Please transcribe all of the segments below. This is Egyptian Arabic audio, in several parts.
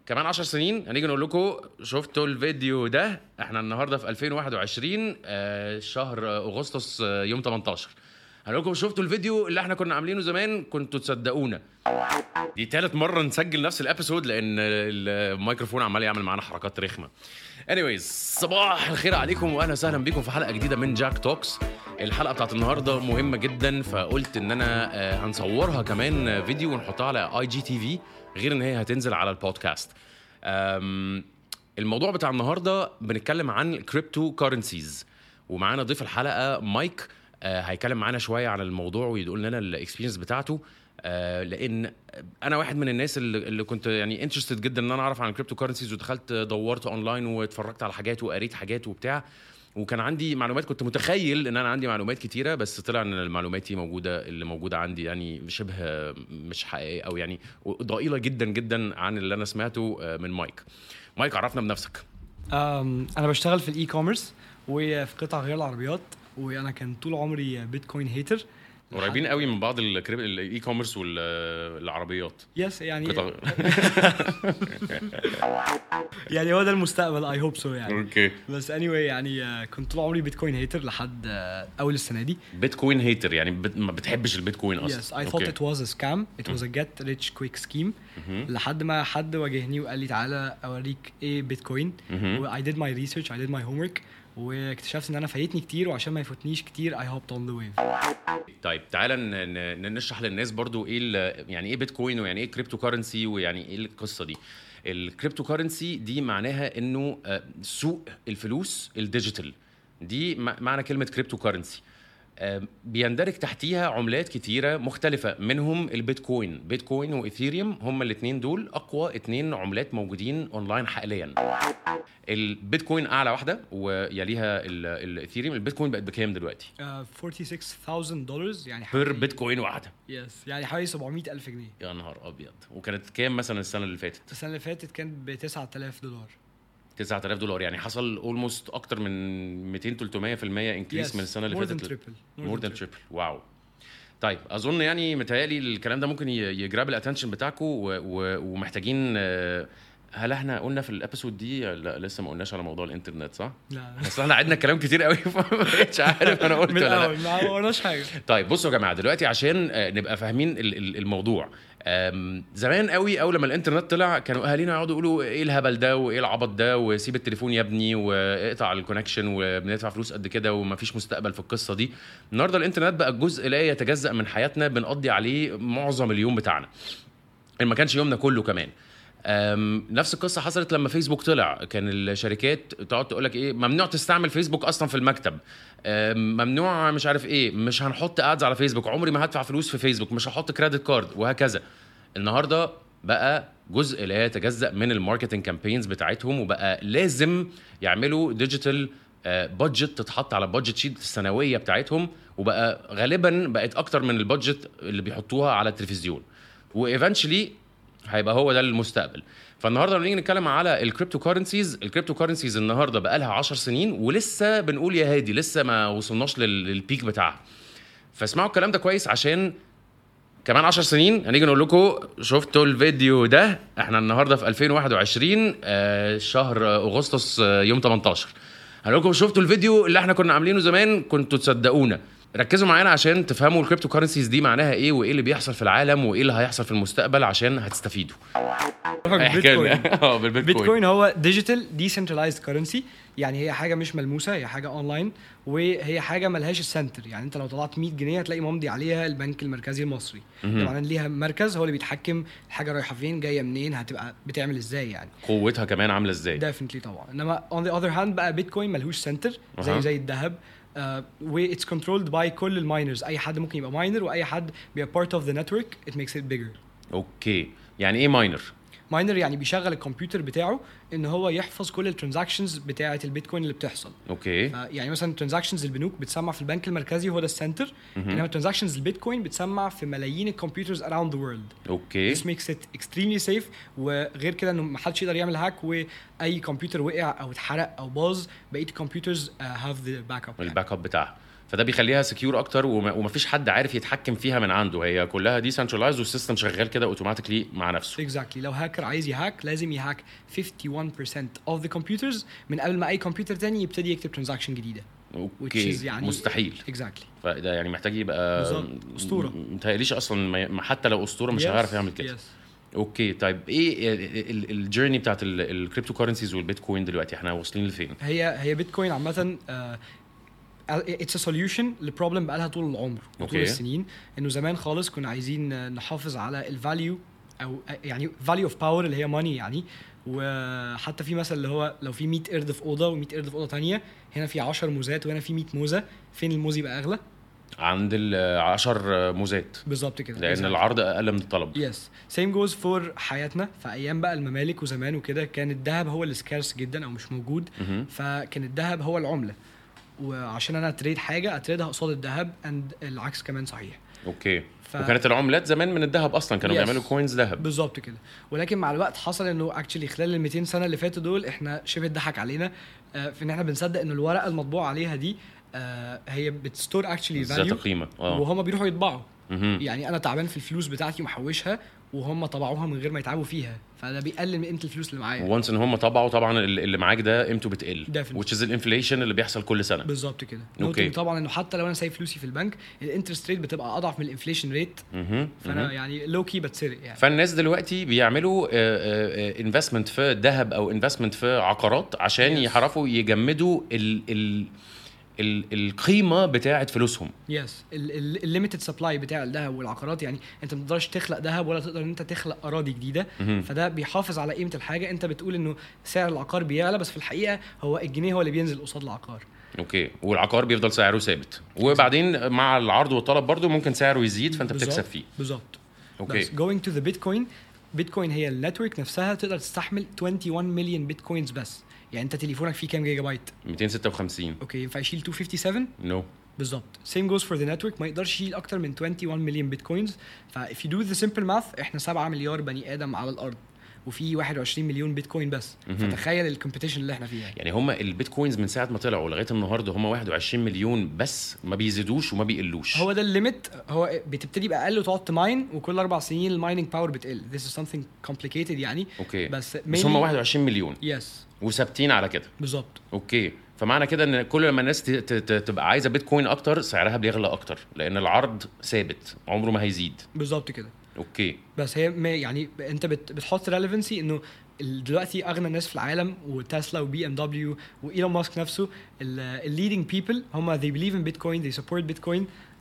كمان 10 سنين هنيجي نقول لكم شفتوا الفيديو ده احنا النهارده في 2021 آه، شهر اغسطس آه، يوم 18 هنقول لكم شفتوا الفيديو اللي احنا كنا عاملينه زمان كنتوا تصدقونا دي تالت مره نسجل نفس الابيسود لان الميكروفون عمال يعمل معانا حركات رخمه anyways صباح الخير عليكم واهلا وسهلا بيكم في حلقه جديده من جاك توكس الحلقه بتاعت النهارده مهمه جدا فقلت ان انا آه، هنصورها كمان فيديو ونحطها على اي جي تي في غير ان هي هتنزل على البودكاست أم، الموضوع بتاع النهارده بنتكلم عن كريبتو كارنسيز ومعانا ضيف الحلقه مايك آه، هيكلم معانا شويه عن الموضوع ويقول لنا الاكسبيرينس بتاعته آه، لان انا واحد من الناس اللي, اللي كنت يعني انترستد جدا ان انا اعرف عن الكريبتو كارنسيز ودخلت دورت اونلاين واتفرجت على حاجات وقريت حاجات وبتاع وكان عندي معلومات كنت متخيل ان انا عندي معلومات كتيره بس طلع ان المعلومات دي موجوده اللي موجوده عندي يعني شبه مش حقيقيه او يعني ضئيله جدا جدا عن اللي انا سمعته آه، من مايك مايك عرفنا بنفسك أم، انا بشتغل في الاي كوميرس وفي قطع غير العربيات وانا كان طول عمري بيتكوين هيتر قريبين قوي من بعض الكريب الاي كوميرس والعربيات يس يعني قطع يعني هو ده المستقبل اي هوب سو يعني اوكي بس اني anyway يعني آه، كنت طول عمري بيتكوين هيتر لحد آه، اول السنه دي بيتكوين هيتر يعني بت... ما بتحبش البيتكوين اصلا يس اي thought it was a scam it was a get rich quick scheme لحد ما حد واجهني وقال لي تعالى اوريك ايه بيتكوين و I did my research I did my homework واكتشفت ان انا فايتني كتير وعشان ما يفوتنيش كتير I hopped on the wave طيب تعالى ن... ن... نشرح للناس برضو ايه ال... يعني ايه بيتكوين ويعني ايه كريبتو كارنسي ويعني ايه القصه دي الكريبتو كارنسي دي معناها انه آه، سوق الفلوس الديجيتال دي م- معنى كلمه كريبتو كارنسي آم، بيندرج تحتيها عملات كتيره مختلفه منهم البيتكوين بيتكوين وايثيريوم هما الاثنين دول اقوى اثنين عملات موجودين اونلاين حاليا البيتكوين اعلى واحده ويليها ال- الايثيريوم البيتكوين بقت بكام دلوقتي آه، 46000 دولار يعني بير حوالي بيتكوين واحده يس يعني حوالي 700 الف جنيه يا نهار ابيض وكانت كام مثلا السنه اللي فاتت السنه اللي فاتت كانت ب 9000 دولار 9000 دولار يعني حصل اولموست اكتر من 200 300% انكريس Yes, من السنه اللي more فاتت than triple. More مور than ذان triple. تريبل واو طيب اظن يعني متهيألي الكلام ده ممكن ي- يجراب الاتنشن بتاعكم و... و... ومحتاجين آه، هل احنا قلنا في الابيسود دي لا لسه ما قلناش على موضوع الانترنت صح؟ لا اصل احنا عدنا كلام كتير قوي فما بقتش عارف انا قلت من ولا لا الاول ما ورناش حاجه طيب بصوا يا جماعه دلوقتي عشان آه، نبقى فاهمين ال- ال- الموضوع آم، زمان قوي اول لما الانترنت طلع كانوا اهالينا يقعدوا يقولوا ايه الهبل ده وايه العبط ده وسيب التليفون يا ابني واقطع الكونكشن وبندفع فلوس قد كده ومفيش مستقبل في القصه دي النهارده الانترنت بقى جزء لا يتجزا من حياتنا بنقضي عليه معظم اليوم بتاعنا إن ما كانش يومنا كله كمان أم، نفس القصه حصلت لما فيسبوك طلع كان الشركات تقعد تقول لك ايه ممنوع تستعمل فيسبوك اصلا في المكتب أم، ممنوع مش عارف ايه مش هنحط ادز على فيسبوك عمري ما هدفع فلوس في فيسبوك مش هحط كريدت كارد وهكذا النهارده بقى جزء لا يتجزا من الماركتنج كامبينز بتاعتهم وبقى لازم يعملوا ديجيتال بادجت تتحط على بادجت شيت السنويه بتاعتهم وبقى غالبا بقت اكتر من البادجت اللي بيحطوها على التلفزيون وايفنشلي هيبقى هو ده المستقبل فالنهارده لما نيجي نتكلم على الكريبتو كارنسيز الكريبتو كارنسيز النهارده بقى لها 10 سنين ولسه بنقول يا هادي لسه ما وصلناش لل- للبيك بتاعها فاسمعوا الكلام ده كويس عشان كمان 10 سنين هنيجي نقول لكم شفتوا الفيديو ده احنا النهارده في 2021 آه، شهر اغسطس آه، يوم 18 هنقول لكم شفتوا الفيديو اللي احنا كنا عاملينه زمان كنتوا تصدقونا ركزوا معانا عشان تفهموا الكريبتو كارنسيز دي معناها ايه وايه اللي بيحصل في العالم وايه اللي هيحصل في المستقبل عشان هتستفيدوا احكي بيتكوين لنا اه بالبيتكوين بيتكوين هو ديجيتال ديسنترلايزد كرنسي يعني هي حاجه مش ملموسه هي حاجه اونلاين وهي حاجه ملهاش السنتر يعني انت لو طلعت 100 جنيه هتلاقي ممضي عليها البنك المركزي المصري طبعا ليها مركز هو اللي بيتحكم الحاجه رايحه فين جايه منين هتبقى بتعمل ازاي يعني قوتها كمان عامله ازاي ديفنتلي طبعا انما اون ذا اذر هاند بقى بيتكوين ملهوش سنتر أها. زي زي الذهب و اتس كنترولد باي كل الماينرز اي حد ممكن يبقى ماينر واي حد بيبقى بارت اوف ذا نتورك ات ميكس ات بيجر اوكي يعني ايه ماينر ماينر يعني بيشغل الكمبيوتر بتاعه ان هو يحفظ كل الترانزاكشنز بتاعه البيتكوين اللي بتحصل اوكي ف- يعني مثلا ترانزاكشنز البنوك بتسمع في البنك المركزي هو ده السنتر انما ترانزاكشنز البيتكوين بتسمع في ملايين الكمبيوترز around the world اوكي this makes it extremely safe وغير كده انه ما حدش يقدر يعمل هاك واي كمبيوتر وقع او اتحرق او باظ بقيه الكمبيوترز uh, have the backup يعني. الباك اب بتاعها فده بيخليها سكيور اكتر وما ومفيش حد عارف يتحكم فيها من عنده هي كلها دي سنترلايز والسيستم شغال كده اوتوماتيكلي مع نفسه اكزاكتلي لو هاكر عايز يهاك لازم يهاك 51% of the computers من قبل ما اي كمبيوتر تاني يبتدي يكتب ترانزاكشن جديده اوكي is يعني- مستحيل اكزاكتلي فده يعني محتاج يبقى بالظبط. أسطورة. م- متهيأليش اصلا ما- ما- حتى لو اسطوره مش هيعرف يعمل كده اوكي طيب ايه الجيرني بتاعت الكريبتو كورنسيز والبيتكوين دلوقتي احنا واصلين لفين؟ هي هي بيتكوين عامه اتس ا سوليوشن لبروبلم بقالها طول العمر وطول أوكي. السنين انه زمان خالص كنا عايزين آه، نحافظ على الفاليو او آه، يعني فاليو اوف باور اللي هي ماني يعني وحتى في مثل اللي هو لو في 100 قرد في اوضه و100 قرد في اوضه تانية هنا في 10 موزات وهنا في 100 موزه فين الموز يبقى اغلى عند ال 10 موزات بالظبط كده لان Exactly. العرض اقل من الطلب يس سيم جوز فور حياتنا في ايام بقى الممالك وزمان وكده كان الذهب هو اللي سكارس جدا او مش موجود مهم. فكان الذهب هو العمله وعشان انا اتريد حاجه اتريدها قصاد الذهب اند العكس كمان صحيح اوكي ف- وكانت العملات زمان من الذهب اصلا كانوا Yes. بيعملوا كوينز ذهب بالظبط كده ولكن مع الوقت حصل انه اكشلي خلال ال 200 سنه اللي فاتوا دول احنا شبه اتضحك علينا آه، في ان احنا بنصدق ان الورقه المطبوع عليها دي آه، هي بتستور اكشلي ذات فاليو قيمه اه وهما بيروحوا يطبعوا مهم. يعني انا تعبان في الفلوس بتاعتي ومحوشها وهم طبعوها من غير ما يتعبوا فيها فده بيقلل من قيمه الفلوس اللي معايا وانس ان هم طبعوا طبعا ال- اللي معاك ده قيمته بتقل Definitely. which is الانفليشن اللي بيحصل كل سنه بالظبط كده أوكي. نوتنج طبعا انه حتى لو انا سايب فلوسي في البنك الانترست ريت بتبقى اضعف من الانفليشن ريت مهم. فانا مهم. يعني لو كي بتسرق يعني فالناس دلوقتي بيعملوا انفستمنت في ذهب او انفستمنت في عقارات عشان Yes. يعرفوا يجمدوا ال ال ال القيمه بتاعه فلوسهم يس الليميتد سبلاي بتاع الذهب والعقارات يعني انت ما تقدرش تخلق ذهب ولا تقدر ان انت تخلق اراضي جديده مهم. فده بيحافظ على قيمه الحاجه انت بتقول انه سعر العقار بيعلى بس في الحقيقه هو الجنيه هو اللي بينزل قصاد العقار اوكي والعقار بيفضل سعره ثابت وبعدين مع العرض والطلب برضو ممكن سعره يزيد فانت بتكسب بالظبط- فيه بالظبط اوكي بس going to the bitcoin بيتكوين هي النتورك نفسها تقدر تستحمل 21 مليون بيتكوينز بس يعني انت تليفونك فيه كام جيجا بايت 256 اوكي ينفع يشيل 257 نو بالظبط سيم جوز فور ذا نتورك ما يقدرش يشيل اكتر من 21 مليون بيتكوينز فاف يو دو ذا سمبل ماث احنا 7 مليار بني ادم على الارض وفي 21 مليون بيتكوين بس مهم. فتخيل الكومبيتيشن اللي احنا فيها يعني هم البيتكوينز من ساعه ما طلعوا لغايه النهارده هم 21 مليون بس ما بيزيدوش وما بيقلوش هو ده الليميت هو بتبتدي باقل وتقعد تماين وكل اربع سنين المايننج باور بتقل this is something complicated يعني اوكي بس بس هم 21 مليون يس وثابتين على كده بالظبط اوكي فمعنى كده ان كل لما الناس ت- ت- ت- تبقى عايزه بيتكوين اكتر سعرها بيغلى اكتر لان العرض ثابت عمره ما هيزيد بالظبط كده اوكي بس هي ما يعني انت بت بتحط ريليفنسي انه ال- دلوقتي اغنى الناس في العالم وتسلا وبي ام دبليو وايلون ماسك نفسه الليدنج بيبل هم they believe in bitcoin they support bitcoin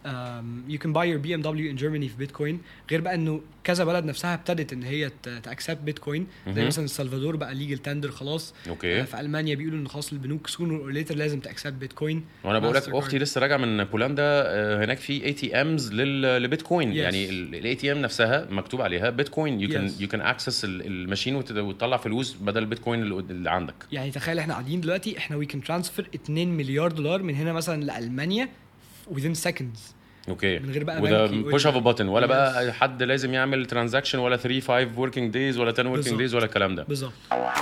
um, you can buy your BMW in Germany في بيتكوين غير بقى انه كذا بلد نفسها ابتدت ان هي تاكسبت بيتكوين زي مهم. مثلا السلفادور بقى ليجل تندر خلاص اوكي آه، في المانيا بيقولوا ان خلاص البنوك سونر اور ليتر لازم تاكسبت بيتكوين وانا بقول لك Mastercard. اختي لسه راجعه من بولندا آه، هناك في اي تي امز للبيتكوين Yes. يعني الاي تي ام نفسها مكتوب عليها بيتكوين يو كان Yes. يو كان اكسس الماشين وتطلع فلوس بدل البيتكوين اللي قد- اللي عندك يعني تخيل احنا قاعدين دلوقتي احنا وي كان ترانسفير 2 مليار دولار من هنا مثلا لالمانيا within seconds اوكي من غير بقى وده بنكي بوش اوف بutton ولا Yes. بقى حد لازم يعمل ترانزاكشن ولا 3 5 وركينج دايز ولا 10 وركينج بالظبط. دايز ولا الكلام ده بالظبط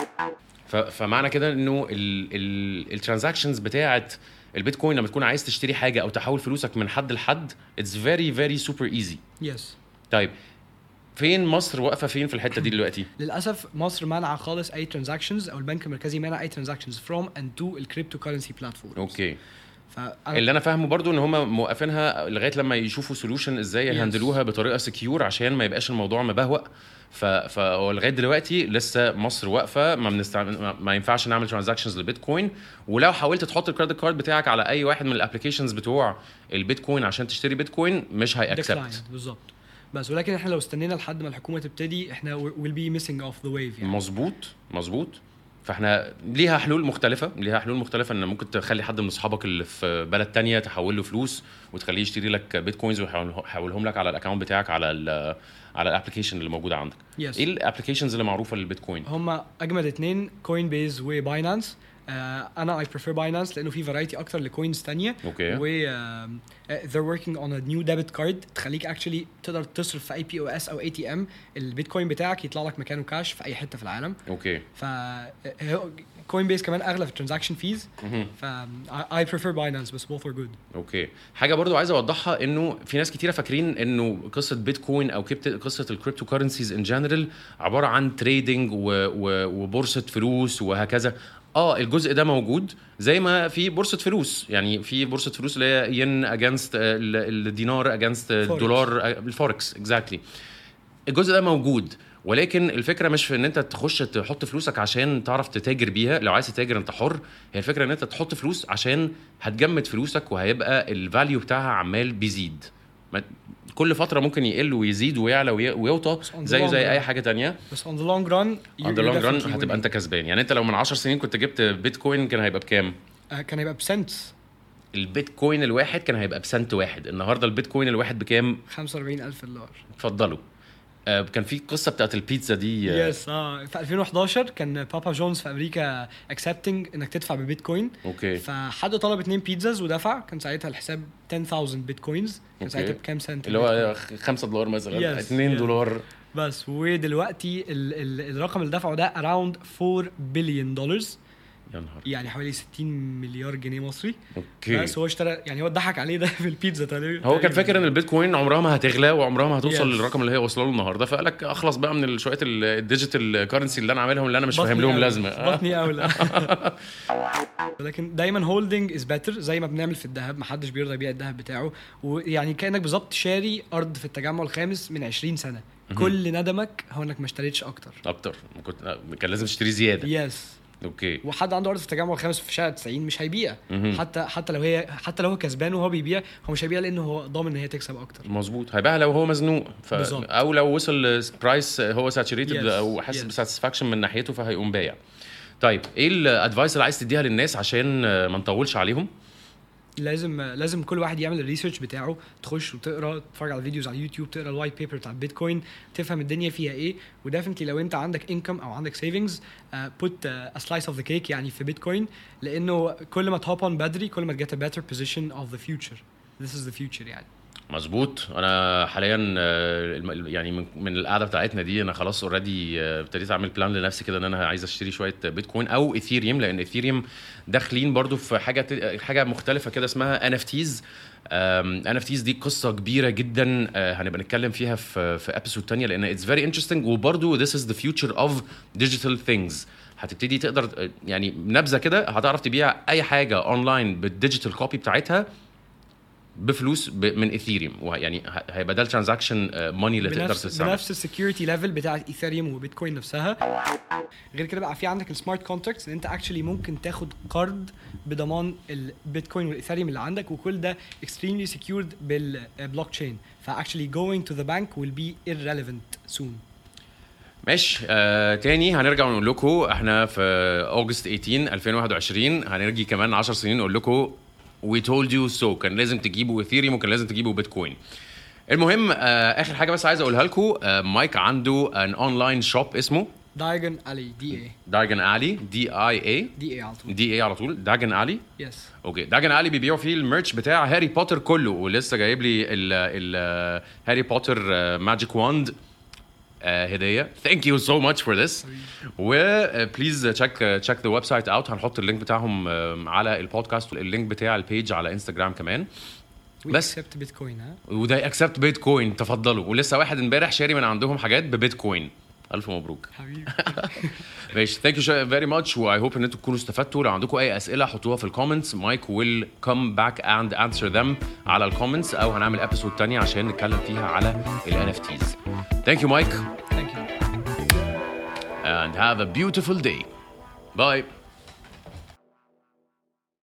ف- فمعنى كده انه الترانزاكشنز بتاعت البيتكوين لما تكون عايز تشتري حاجه او تحول فلوسك من حد لحد اتس فيري فيري سوبر ايزي يس طيب فين مصر واقفه فين في الحته دي دلوقتي للاسف مصر منع خالص اي ترانزاكشنز او البنك المركزي منع اي ترانزاكشنز فروم اند تو الكريبتو كرنسي بلاتفورم اوكي فانا اللي انا فاهمه برضو ان هم موقفينها لغايه لما يشوفوا سولوشن ازاي Yes. يهندلوها بطريقه سكيور عشان ما يبقاش الموضوع مبهوأ ف فلغايه دلوقتي لسه مصر واقفه ما بنستع... ما- ما ينفعش نعمل ترانزاكشنز للبيتكوين ولو حاولت تحط الكريدت كارد بتاعك على اي واحد من الابلكيشنز بتوع البيتكوين عشان تشتري بيتكوين مش هيأكسبت declined بالظبط بس ولكن احنا لو استنينا لحد ما الحكومه تبتدي احنا ويل بي ميسنج اوف ذا ويف يعني مظبوط مظبوط فاحنا ليها حلول مختلفه ليها حلول مختلفه ان ممكن تخلي حد من اصحابك اللي في بلد تانية تحول له فلوس وتخليه يشتري لك بيتكوينز ويحولهم لك على الاكونت بتاعك على ال على الابلكيشن اللي موجوده عندك يس ايه الابلكيشنز اللي معروفه للبيتكوين هم اجمد اتنين كوين بيز وباينانس آه انا اي بريفير باينانس لانه في فرايتي اكتر لكوينز تانية اوكي و آم، آه، they're working on a new debit card تخليك اكشلي تقدر تصرف في اي بي او اس او اي تي ام البيتكوين بتاعك يطلع لك مكانه كاش في اي حته في العالم اوكي ف كوين بيس كمان اغلى في الترانزاكشن فيز مهم. ف اي بريفير باينانس بس both are good اوكي حاجه برضو عايز اوضحها انه في ناس كتيره فاكرين انه قصه بيتكوين او كبت- قصه الكريبتو كارنسيز ان جنرال عباره عن تريدنج و... و... وبورصه فلوس وهكذا اه الجزء ده موجود زي ما في بورصه فلوس يعني في بورصه فلوس اللي هي ين اجينست الدينار اجينست الدولار آه، الفوركس اكزاكتلي الجزء ده موجود ولكن الفكره مش في ان انت تخش تحط فلوسك عشان تعرف تتاجر بيها لو عايز تتاجر انت حر هي الفكره ان انت تحط فلوس عشان هتجمد فلوسك وهيبقى الفاليو بتاعها عمال بيزيد ما- كل فتره ممكن يقل ويزيد ويعلى وي- ويوطى بس on the زيه long زي run. اي حاجه تانية بس on the long run you're- on the you're long run definitely هتبقى winning. انت كسبان يعني انت لو من 10 سنين كنت جبت بيتكوين كان هيبقى بكام آه، كان هيبقى بسنتس البيتكوين الواحد كان هيبقى بسنت واحد النهارده البيتكوين الواحد بكام 45000 دولار اتفضلوا آه كان في قصه بتاعت البيتزا دي آه، يس اه في 2011 كان بابا جونز في امريكا اكسبتنج انك تدفع ببيتكوين اوكي فحد طلب اتنين بيتزاز ودفع كان ساعتها الحساب 10000 بيتكوينز كان أوكي. ساعتها بكام سنت اللي هو البيتكوين؟ 5 دولار مثلا Yes, 2 yes. دولار بس ودلوقتي ال ال الرقم اللي دفعه ده اراوند 4 بليون دولار يا نهار يعني حوالي 60 مليار جنيه مصري اوكي بس هو اشترى يعني هو اتضحك عليه ده في البيتزا تقريبا هو كان فاكر ان البيتكوين عمرها ما هتغلى وعمرها ما هتوصل Yes. للرقم اللي هي واصله له النهارده فقال لك اخلص بقى من شويه الديجيتال كارنسي اللي انا عاملهم اللي انا مش فاهم لهم لازمه آه. بطني اولى لكن دايما هولدنج از بيتر زي ما بنعمل في الذهب محدش بيرضى يبيع الذهب بتاعه ويعني كانك بالظبط شاري ارض في التجمع الخامس من 20 سنه كل ندمك هو انك ما اشتريتش اكتر اكتر كنت آه، كان لازم تشتري زياده يس اوكي وحد عنده ارض في التجمع الخامس في شارع 90 مش هيبيع مهم. حتى حتى لو هي حتى لو هو كسبان وهو بيبيع هو مش هيبيع لانه هو ضامن ان هي تكسب اكتر مظبوط هيبيعها لو هو مزنوق ف... بالظبط. او لو وصل برايس هو ساتوريتد Yes. او حاسس Yes. بساتسفاكشن من ناحيته فهيقوم بايع طيب ايه الادفايس اللي عايز تديها للناس عشان آه، ما نطولش عليهم لازم لازم كل واحد يعمل الريسيرش بتاعه تخش وتقرا تتفرج على فيديوز على اليوتيوب تقرا الوايت بيبر بتاع البيتكوين تفهم الدنيا فيها ايه وديفنتلي لو انت عندك انكم او عندك سيفنجز بوت ا سلايس اوف ذا كيك يعني في بيتكوين لانه كل ما تهوب اون بدري كل ما تجيت ا better position of the future this is the future يعني مظبوط انا حاليا آه، الم- يعني من, من القعده بتاعتنا دي انا خلاص اوريدي ابتديت اعمل بلان لنفسي كده ان انا عايز اشتري شويه بيتكوين او ايثيريوم لان ايثيريوم داخلين برضو في حاجه ت- حاجه مختلفه كده اسمها ان اف تيز ان اف تيز دي قصه كبيره جدا آه، هنبقى نتكلم فيها في في ابيسود تانية لان اتس فيري انترستنج وبرضو this is the future of digital things هتبتدي تقدر آه، يعني نبذه كده هتعرف تبيع اي حاجه اونلاين بالديجيتال كوبي بتاعتها بفلوس ب... من ايثيريوم ويعني ه- هيبقى ده الترانزاكشن ماني اللي تقدر بنفس تستعمل بنفس السكيورتي ليفل بتاعت ايثيريوم وبيتكوين نفسها غير كده بقى في عندك السمارت كونتراكتس ان انت اكشلي ممكن تاخد قرض بضمان البيتكوين والايثيريوم اللي عندك وكل ده extremely secured بالبلوك تشين فاكشلي going to the bank will be irrelevant soon ماشي آه تاني هنرجع ونقول لكم احنا في اوجست 18 2021 هنرجي كمان 10 سنين نقول لكم وي تولد يو سو كان لازم تجيبوا ايثيريوم وكان لازم تجيبوا بيتكوين المهم آه اخر حاجه بس عايز اقولها لكم آه مايك عنده ان اونلاين شوب اسمه دايجن علي دي اي داجن الي دي اي اي دي اي على طول دي اي على طول داجن الي يس اوكي داجن الي بيبيعوا فيه الميرش بتاع هاري بوتر كله ولسه جايب لي ال ال هاري بوتر ماجيك واند هديه ثانك يو سو ماتش فور ذس وبليز تشيك تشيك ذا ويب سايت اوت هنحط اللينك بتاعهم آه، على البودكاست اللينك بتاع البيج على انستجرام كمان بس. اكسبت بيتكوين ها وده اكسبت بيتكوين تفضلوا ولسه واحد امبارح شاري من عندهم حاجات ببيتكوين الف مبروك حبيبي ماشي ثانك يو فيري ماتش واي هوب ان انتم تكونوا استفدتوا لو عندكم اي اسئله حطوها في الكومنتس مايك ويل كم باك اند انسر ذم على الكومنتس او هنعمل ابيسود تانية عشان نتكلم فيها على الان اف تيز ثانك يو مايك ثانك يو and have a beautiful day bye